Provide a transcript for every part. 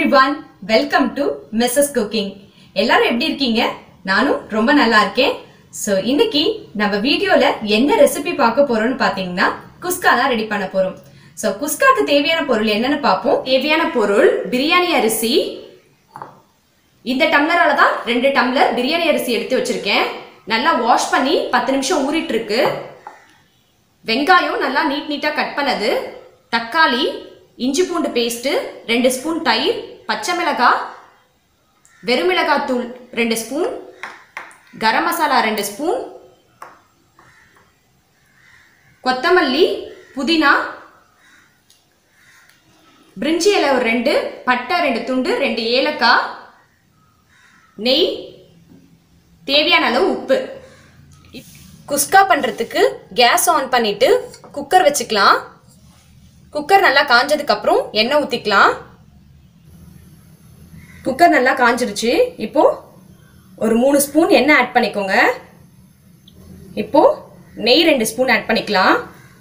everyone welcome to Mrs cooking எல்லாரும் எப்படி இருக்கீங்க நானும் ரொம்ப நல்லா இருக்கேன் ஸோ இன்னைக்கு நம்ம வீடியோல என்ன ரெசிபி பார்க்க போறோம்னு பார்த்தீங்கன்னா குஸ்கா தான் ரெடி பண்ண போறோம் ஸோ குஸ்காக்கு தேவையான பொருள் என்னன்னு பார்ப்போம் தேவையான பொருள் பிரியாணி அரிசி இந்த டம்ளரால தான் ரெண்டு டம்ளர் பிரியாணி அரிசி எடுத்து வச்சிருக்கேன் நல்லா வாஷ் பண்ணி பத்து நிமிஷம் ஊறிட்டு இருக்கு வெங்காயம் நல்லா நீட் நீட்டாக கட் பண்ணது தக்காளி இஞ்சி பூண்டு பேஸ்ட்டு ரெண்டு ஸ்பூன் தயிர் பச்சை மிளகாய் வெறுமிளகாய் தூள் ரெண்டு ஸ்பூன் கரம் மசாலா ரெண்டு ஸ்பூன் கொத்தமல்லி புதினா பிரிஞ்சி இலை ஒரு ரெண்டு பட்டை ரெண்டு துண்டு ரெண்டு ஏலக்காய் நெய் தேவையான அளவு உப்பு குஸ்கா பண்ணுறதுக்கு கேஸ் ஆன் பண்ணிட்டு குக்கர் வச்சுக்கலாம் குக்கர் நல்லா காஞ்சதுக்கு அப்புறம் எண்ணெய் ஊற்றிக்கலாம் குக்கர் நல்லா காஞ்சிருச்சு இப்போ ஒரு மூணு ஸ்பூன் எண்ணெய் ஆட் பண்ணிக்கோங்க இப்போ நெய் ரெண்டு ஸ்பூன் ஆட் பண்ணிக்கலாம்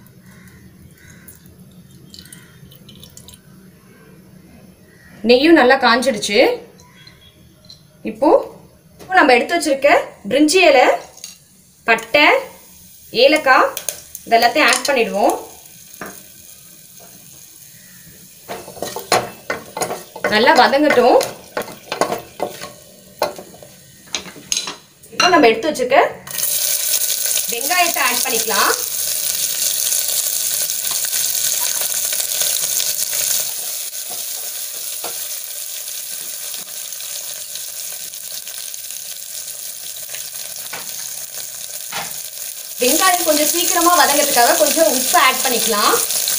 நெய்யும் நல்லா காஞ்சிடுச்சு இப்போ இப்போ நம்ம எடுத்து வச்சிருக்க பிரிஞ்சி இலை பட்டை ஏலக்காய் இதெல்லாத்தையும் ஆட் பண்ணிடுவோம் நல்லா வதங்கட்டும் இப்போ நம்ம எடுத்து வச்சிருக்க வெங்காயத்தை ஆட் பண்ணிக்கலாம் வெங்காயம் கொஞ்சம் சீக்கிரமா வதங்கிறதுக்காக கொஞ்சம் உப்பு ஆட் பண்ணிக்கலாம்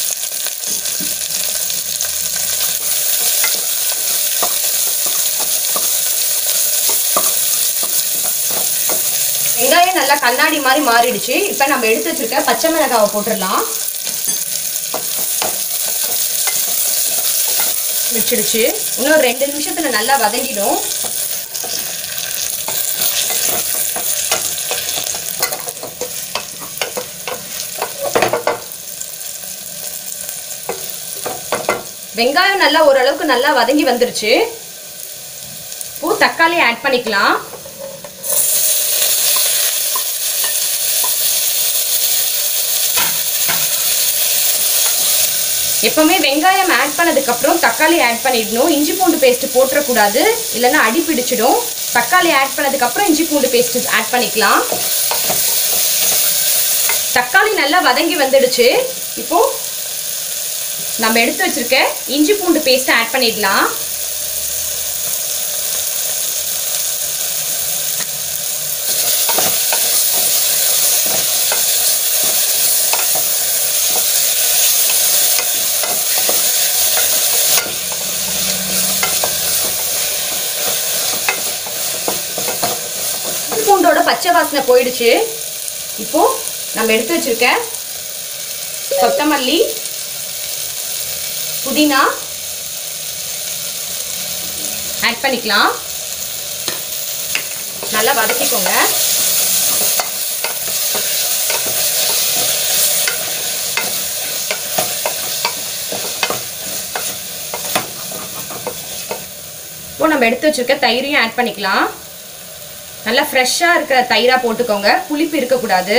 வெங்காயம் நல்லா கண்ணாடி மாதிரி மாறிடுச்சு இப்போ நம்ம எடுத்து வச்சிருக்க பச்சை மிளகாவை போட்டுடலாம் வச்சிடுச்சு இன்னும் ரெண்டு நிமிஷத்துல நல்லா வதங்கிடும் வெங்காயம் நல்லா ஓரளவுக்கு நல்லா வதங்கி வந்துருச்சு இப்போ தக்காளி ஆட் பண்ணிக்கலாம் எப்பவுமே வெங்காயம் ஆட் பண்ணதுக்கு அப்புறம் தக்காளி ஆட் பண்ணிடணும் இஞ்சி பூண்டு பேஸ்ட் போட்டுறக்கூடாது இல்லைன்னா அடி பிடிச்சிடும் தக்காளி ஆட் பண்ணதுக்கு அப்புறம் இஞ்சி பூண்டு பேஸ்ட் ஆட் பண்ணிக்கலாம் தக்காளி நல்லா வதங்கி வந்துடுச்சு இப்போ நம்ம எடுத்து வச்சிருக்க இஞ்சி பூண்டு பேஸ்ட் ஆட் பண்ணிடலாம் பூண்டோட பச்சை வாசனை போயிடுச்சு இப்போ நம்ம எடுத்து வச்சிருக்க கொத்தமல்லி புதினா ஆட் பண்ணிக்கலாம் நல்லா வதக்கிக்கோங்க இப்போ நம்ம எடுத்து வச்சிருக்க தயிரையும் ஆட் பண்ணிக்கலாம் நல்லா ஃப்ரெஷ்ஷாக இருக்கிற தயிராக போட்டுக்கோங்க புளிப்பு இருக்கக்கூடாது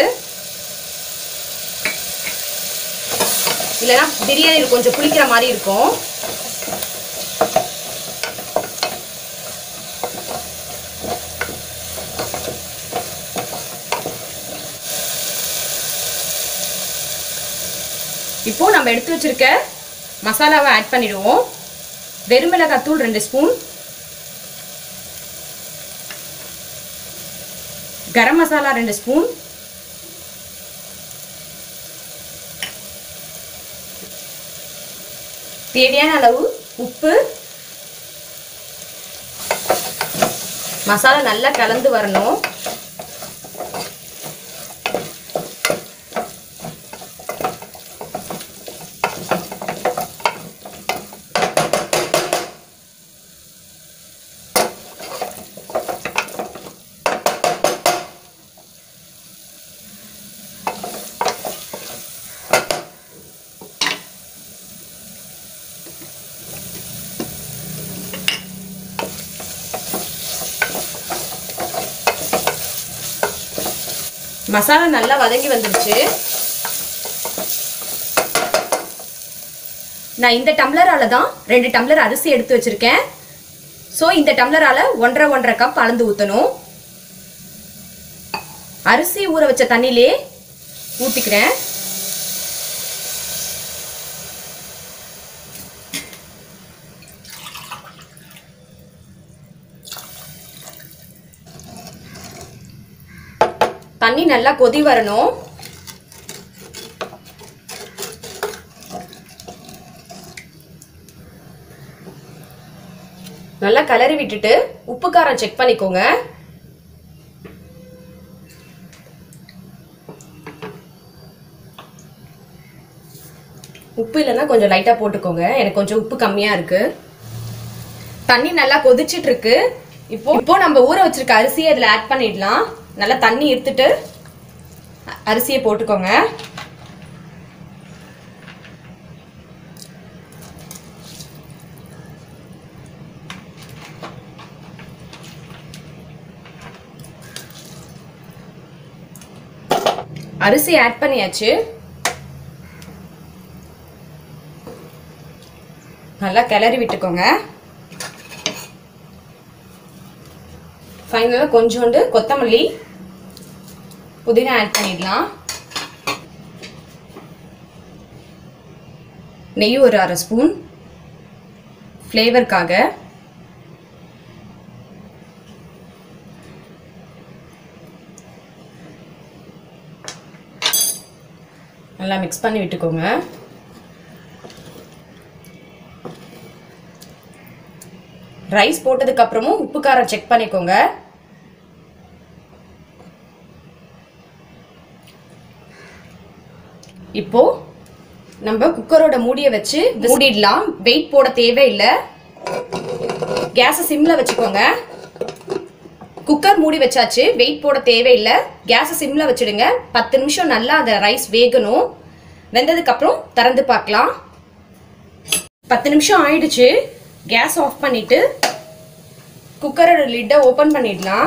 இல்லைன்னா பிரியாணி கொஞ்சம் புளிக்கிற மாதிரி இருக்கும் இப்போ நம்ம எடுத்து வச்சிருக்க மசாலாவை ஆட் பண்ணிடுவோம் வெறுமிளகாய் தூள் ரெண்டு ஸ்பூன் கரம் மசாலா ரெண்டு ஸ்பூன் தேவையான அளவு உப்பு மசாலா நல்லா கலந்து வரணும் மசாலா நல்லா வதங்கி வந்துருச்சு நான் இந்த டம்ளரால தான் ரெண்டு டம்ளர் அரிசி எடுத்து வச்சிருக்கேன் ஸோ இந்த டம்ளரால ஒன்றரை ஒன்றரை கப் அளந்து ஊற்றணும் அரிசி ஊற வச்ச தண்ணியிலே ஊற்றிக்கிறேன் தண்ணி நல்லா கொதி வரணும் நல்லா கலரி விட்டுட்டு உப்பு காரம் செக் பண்ணிக்கோங்க உப்பு இல்லைன்னா கொஞ்சம் லைட்டாக போட்டுக்கோங்க எனக்கு கொஞ்சம் உப்பு கம்மியாக இருக்கு தண்ணி நல்லா கொதிச்சிட்டு இருக்கு இப்போ இப்போ நம்ம ஊற வச்சிருக்க அரிசியை இதில் ஆட் பண்ணிடலாம் நல்லா தண்ணி எடுத்துட்டு அ- அரிசியை போட்டுக்கோங்க அரிசி ஆட் பண்ணியாச்சு நல்லா கிளறி விட்டுக்கோங்க ஃபைனலாக கொஞ்சோண்டு கொத்தமல்லி புதினா ஆட் பண்ணிடலாம் நெய் ஒரு அரை ஸ்பூன் ஃப்ளேவருக்காக நல்லா மிக்ஸ் பண்ணி விட்டுக்கோங்க ரைஸ் போட்டதுக்கு அப்புறமும் உப்பு காரம் செக் பண்ணிக்கோங்க இப்போ நம்ம குக்கரோட மூடியை வச்சு மூடிடலாம் வெயிட் போட தேவையில்லை கேஸை சிம்ல வச்சுக்கோங்க குக்கர் மூடி வச்சாச்சு வெயிட் போட தேவையில்லை கேஸை சிம்ல வச்சிடுங்க பத்து நிமிஷம் நல்லா அந்த ரைஸ் வேகணும் வெந்ததுக்கு அப்புறம் திறந்து பார்க்கலாம் பத்து நிமிஷம் ஆயிடுச்சு கேஸ் ஆஃப் பண்ணிட்டு குக்கரோட லிட்டை ஓப்பன் பண்ணிடலாம்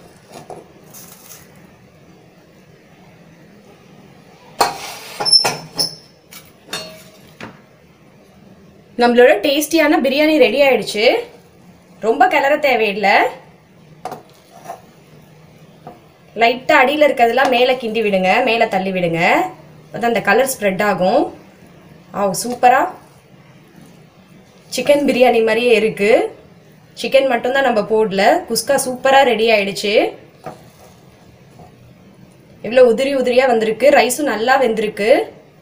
நம்மளோட டேஸ்டியான பிரியாணி ரெடி ஆயிடுச்சு ரொம்ப கிளற தேவையில்லை லைட்டாக அடியில் இருக்கிறதெல்லாம் மேலே கிண்டி விடுங்க மேலே தள்ளி விடுங்க அப்பதான் அந்த கலர் ஸ்ப்ரெட் ஆகும் ஆ சூப்பராக சிக்கன் பிரியாணி மாதிரியே இருக்கு சிக்கன் மட்டும்தான் நம்ம போடல குஸ்கா சூப்பராக ரெடி ஆயிடுச்சு எவ்வளோ உதிரி உதிரியாக வந்திருக்கு ரைஸும் நல்லா வெந்திருக்கு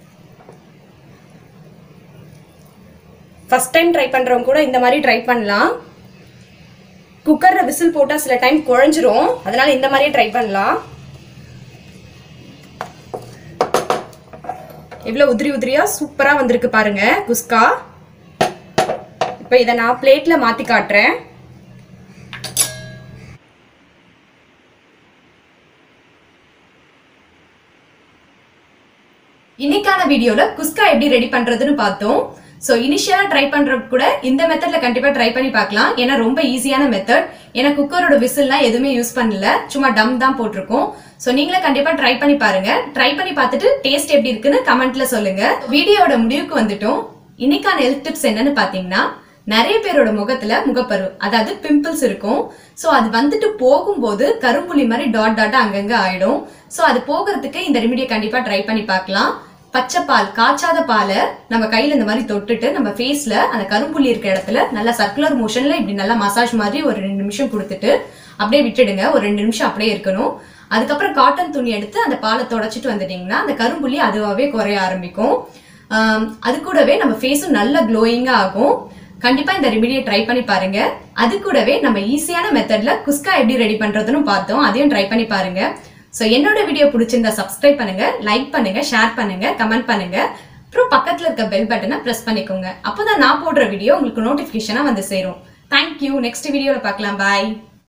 ஃபர்ஸ்ட் டைம் ட்ரை பண்ணுறவங்க கூட இந்த மாதிரி ட்ரை பண்ணலாம் குக்கரில் விசில் போட்டால் சில டைம் குழஞ்சிரும் அதனால இந்த மாதிரியே ட்ரை பண்ணலாம் எவ்வளோ உதிரி உதிரியாக சூப்பராக வந்திருக்கு பாருங்க குஸ்கா இப்போ இதை நான் பிளேட்டில் மாற்றி காட்டுறேன் இன்னைக்கான வீடியோல குஸ்கா எப்படி ரெடி பண்றதுன்னு பார்த்தோம் சோ இனிஷியலா ட்ரை பண்றப்ப கூட இந்த மெத்தட்ல கண்டிப்பா ட்ரை பண்ணி பார்க்கலாம் ஏன்னா ரொம்ப ஈஸியான மெத்தட் ஏன்னா குக்கரோட விசில்லாம் எதுவுமே யூஸ் பண்ணல சும்மா டம் தான் போட்டிருக்கோம் சோ நீங்களே கண்டிப்பா ட்ரை பண்ணி பாருங்க ட்ரை பண்ணி பார்த்துட்டு டேஸ்ட் எப்படி இருக்குன்னு கமெண்ட்ல சொல்லுங்க வீடியோவோட முடிவுக்கு வந்துட்டோம் இன்னைக்கான ஹெல்த் டிப்ஸ் என்னன்னு பாத்தீங்கன்னா நிறைய பேரோட முகத்துல முகப்பரு அதாவது பிம்பிள்ஸ் இருக்கும் சோ அது வந்துட்டு போகும்போது கரும்புள்ளி மாதிரி டாட் டாட்டா அங்கங்க ஆயிடும் சோ அது போகிறதுக்கு இந்த ரெமிடியை கண்டிப்பா ட்ரை பண்ணி பார்க்கலாம் பச்சை பால் காய்ச்சாத பாலை நம்ம கையில இந்த மாதிரி தொட்டுட்டு நம்ம ஃபேஸ்ல அந்த கரும்புள்ளி இருக்க இடத்துல நல்லா சர்க்குலர் மோஷன்ல இப்படி நல்லா மசாஜ் மாதிரி ஒரு ரெண்டு நிமிஷம் கொடுத்துட்டு அப்படியே விட்டுடுங்க ஒரு ரெண்டு நிமிஷம் அப்படியே இருக்கணும் அதுக்கப்புறம் காட்டன் துணி எடுத்து அந்த பாலை தொடச்சிட்டு வந்துட்டீங்கன்னா அந்த கரும்புள்ளி அதுவாகவே குறைய ஆரம்பிக்கும் ஆம், அது கூடவே நம்ம ஃபேஸும் நல்ல க்ளோயிங்கா ஆகும் கண்டிப்பா இந்த ரெமிடியை ட்ரை பண்ணி பாருங்க அது கூடவே நம்ம ஈஸியான மெத்தட்ல குஸ்கா எப்படி ரெடி பண்றதுன்னு பார்த்தோம் அதையும் ட்ரை பண்ணி பாருங்க சோ என்னோட வீடியோ பிடிச்சிருந்தா சப்ஸ்கிரைப் பண்ணுங்க லைக் பண்ணுங்க ஷேர் பண்ணுங்க கமெண்ட் பண்ணுங்க அப்புறம் பக்கத்துல இருக்க பெல் பட்டனை பிரஸ் பண்ணிக்கோங்க அப்போதான் நான் போடுற வீடியோ உங்களுக்கு நோட்டிபிகேஷனா வந்து சேரும் தேங்க்யூ நெக்ஸ்ட் வீடியோல பார்க்கலாம் பாய்